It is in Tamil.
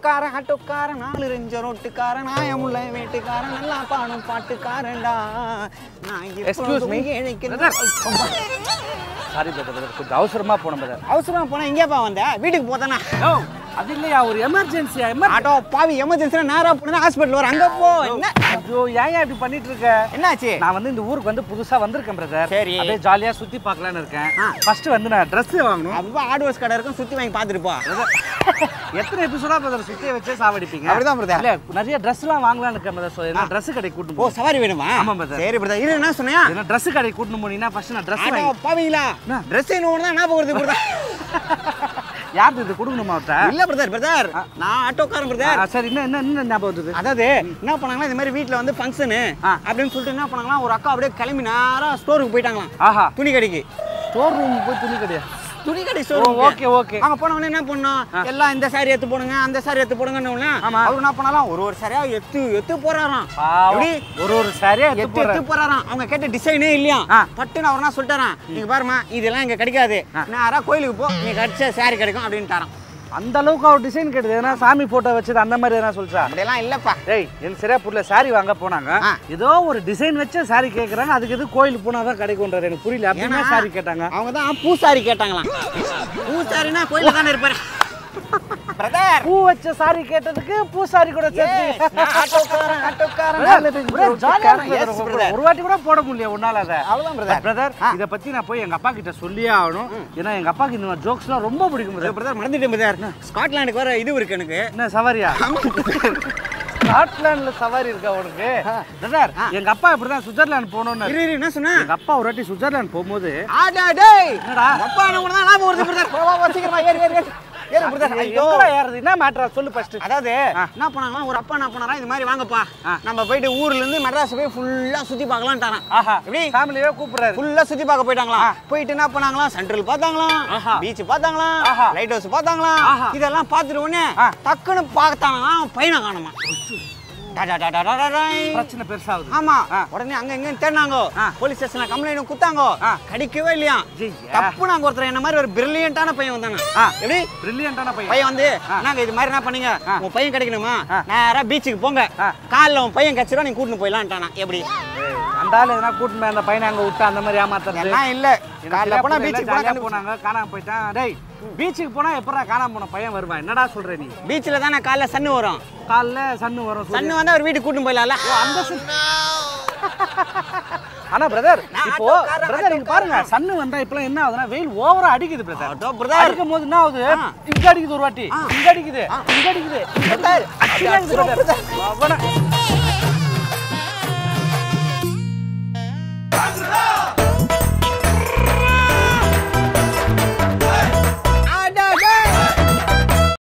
ஆட்டோக்காரன் ஆட்டோக்காரன் நாலு ரெஞ்ச ரோட்டுக்காரன் நாயமுள்ள வீட்டுக்காரன் நல்லா பாடும் பாட்டுக்காரன்டா நான் Excuse me. ஏழைக்கு சாரி பிரதர் கொஞ்சம் அவசரமா போனோம் பிரதர் அவசரமா போனா எங்கேப்பா வந்த வீட்டுக்கு போதானா ஓ அது இல்லையா ஒரு எமர்ஜென்சியா எமர் ஆட்டோ பாவி எமர்ஜென்சினா நேரா போனா ஹாஸ்பிட்டல் வர அங்க போ என்ன ஐயோ ஏன் இப்படி பண்ணிட்டு இருக்க என்னாச்சு நான் வந்து இந்த ஊருக்கு வந்து புதுசா வந்திருக்கேன் பிரதர் சரி. அப்படியே ஜாலியா சுத்தி பார்க்கலாம்னு இருக்கேன் ஆ. ஃபர்ஸ்ட் வந்து நான் Dress வாங்கணும் அப்பா ஆட்வர்ஸ் கடை இருக்கும் சுத்தி வாங்கி பார்த்துட்டு போ எத்தனை எபிசோடா பிரதர் சுத்திய வச்சே சாவடிப்பீங்க அப்படிதான் brother. இல்ல நிறைய ட்ரெஸ்லாம் வாங்கலாம்னு இருக்கேன் பிரதர் ஸோ என்ன ட்ரெஸ் கடைக்கு கூட்டு ஓ சவாரி வேணுமா ஆமா, brother. சரி பிரதர் இரு என்ன சொன்னியா என்ன ட்ரெஸ் கடைக்கு கூட்டு போனீங்கன்னா ஃபர்ஸ்ட் நான் ட்ரெஸ் ஆட்டோ வாங்கி பாவீங்களா என்ன? ட்ரெஸ் என்ன ஒன்று தான் ஞாபகம் வருது பிரதர் யாருக்கு இது கொடுக்கணுமா அவர்கிட்ட இல்ல பிரதர் பிரதர் நான் ஆட்டோக்காரன் பிரதர் ஆ, சரி என்ன என்ன என்ன ஞாபகம் வந்தது அதாவது என்ன பண்ணாங்களா இந்த மாதிரி வீட்ல வந்து ஃபங்க்ஷனு ஆ. அப்படின்னு சொல்லிட்டு என்ன பண்ணாங்களா ஒரு அக்கா அப்படியே கிளம்பி நேரா ஸ்டோருக்கு போயிட்டாங்களாம் ஆஹா துணி கடைக்கு ஸ்டோர் ரூம் போய் துணி கடையா துணி கடை ஓ ஸ்டோர் ஓகே ஓகே அங்க போன உடனே என்ன பண்ணோம் எல்லாம் இந்த சாரி எடுத்து போடுங்க அந்த சாரி எடுத்து போடுங்கன்னு ஆமா. அவர் என்ன பண்ணலாம் ஒரு ஒரு சாரியா எத்து எத்து போறாராம் பாவம். எப்படி ஒரு ஒரு சாரியா எடுத்து எத்து எத்து போறேன் போறாராம் அவங்க கேட்ட டிசைனே இல்லையா ஆ. பட்டுன்னு அவர் என்ன சொல்லிட்டாராம் நீங்க பாருமா இதெல்லாம் இங்க கிடைக்காது நேரா கோயிலுக்கு போ நீ கடிச்ச சாரி கிடைக்கும் அப்படின்ட்டாராம் அந்த அளவுக்கு அவர் டிசைன் கேட்டது ஏன்னா சாமி போட்டோ வச்சது அந்த மாதிரி எதனா சொல்லிச்சா அப்படியெல்லாம் இல்லப்பா ஏய் எனக்கு சரியா புரியல சாரி வாங்க போனாங்க ஆ. ஏதோ ஒரு டிசைன் வச்ச சாரி கேக்குறாங்க அதுக்கு எது கோயிலுக்கு போனா தான் கிடைக்கும்ன்றாரு எனக்கு புரியல அப்படின்னா ஏன்னா- சாரி கேட்டாங்க அவங்க தான் பூசாரி கேட்டாங்களாம் பூசாரினா கோயில தானே இருப்பாரு பிரதர் பூ வச்ச சாரி கேட்டதுக்கு பூ சாரி கூட சேர்த்து ஆட்டோக்காரன் ஆட்டோக்காரன் Brother, jolly ஆ இருக்கு Yes, brother. brother. ஒரு வாட்டி கூட போட முடியல உன்னால அதை அவ்வளவுதான் பிரதர் பிரதர் இத பத்தி நான் போய் எங்க அப்பா கிட்ட சொல்லியே ஆகணும் ஏன்னா எங்க அப்பாக்கு இந்த ஜோக்ஸ்லாம் ரொம்ப பிடிக்கும் brother. பிரதர் மறந்துட்டேன் பிரதர் ஸ்காட்லாண்டுக்கு வர இது இருக்கு எனக்கு என்ன சவாரியா ஸ்காட்லாண்ட்ல சவாரி இருக்கா உனக்கு பிரதர் எங்க அப்பா இப்படிதான் சுவிட்சர்லாந்து போகணும்னு இரு இரு என்ன சொன்ன எங்க அப்பா ஒரு வாட்டி சுவிட்சர்லாந்து போகும்போது ஆடா டேய் என்னடா? அப்பா என்ன கூட தான் ஞாபகம் வருது பிரதர் வா வா சீக்கிரமா ஏறு ஏறு ஏறு ஏறு பிரதர் ஐயோ எங்கடா ஏறுது என்ன மேட்டரா சொல்லு ஃபர்ஸ்ட் அதாவது என்ன பண்ணாங்களா ஒரு அப்பா என்ன பண்ணாரா இந்த மாதிரி வாங்கப்பா ஆ. நம்ம போயிட்டு ஊர்ல இருந்து மெட்ராஸ் போய் ஃபுல்லா சுத்தி பார்க்கலாம்ட்டாரான் ஆஹா எப்படி ஃபேமிலியே கூப்பிடுறாரு ஃபுல்லா சுத்தி பார்க்க போயிட்டாங்களாம் போயிட்டு என்ன பண்ணாங்களா சென்ட்ரல் பார்த்தாங்களாம் ஆஹா. பீச் பார்த்தாங்களாம் ஆஹா. லைட் ஹவுஸ் பார்த்தாங்களாம் ஆஹா. இதெல்லாம் பார்த்துட்டு உடனே ஆ. டக்குன்னு பார்த்தாங்களாம் பையனை காணுமா டா, டா, டா, டா, டா, டா. பிரச்சனை பெருசாகுது ஆமா ஆ. உடனே அங்க எங்க தேடினாங்க ஆ. போலீஸ் ஸ்டேஷன்ல கம்ப்ளைண்ட் குத்தாங்க ஆ. கிடைக்கவே இல்லையா ஐயா. தப்பு நாங்க ஒருத்தர் என்ன மாதிரி ஒரு பிரில்லியண்டான பையன் வந்தாங்க ஆ. எப்படி பிரில்லியண்டான பையன் பையன் வந்து நாங்க இது மாதிரி என்ன பண்ணீங்க ஆ. உங்க பையன் கிடைக்கணுமா ஆ. நேரா பீச்சுக்கு போங்க ஆ. காலைல உன் பையன் கச்சிரும் நீங்க கூட்டிட்டு போயிடலான்ட்டானா எப்படி ஏய், அந்த ஆள் எதனா கூட்டிட்டு போய் அந்த பையனை அங்க விட்டு அந்த மாதிரி ஏமாத்துறது எல்லாம் இல்ல காலைல போனா பீச்சுக்கு போனா பீச்சுக்கு போனாங்க காணாம போயிட்டான் டேய் பீச்சுக்கு போனா எப்படா காணாம போன பையன் வருவான் என்னடா சொல்ற நீ பீச்ல தானே காலைல சன்னு வரும் காலைல சன்னு வரும் சூரியன். சன்னு வந்தா ஒரு வீட்டுக்கு கூட்டிட்டு போயிடலாம்ல அந்த சன் ஆனா பிரதர் நான் இப்போ ஆட்டோக்காரன், பிரதர் இங்க பாருங்க சன்னு வந்தா இப்பலாம் என்ன ஆகுதுன்னா வெயில் ஓவரா அடிக்குது பிரதர் ஆட்டோ பிரதர் அடிக்கும் போது என்ன ஆகுது ஆ. இங்க அடிக்குது ஒரு வாட்டி இங்க அடிக்குது இங்க அடிக்குது இங்க பிரதர், அடிக்குது பிரதர். அவன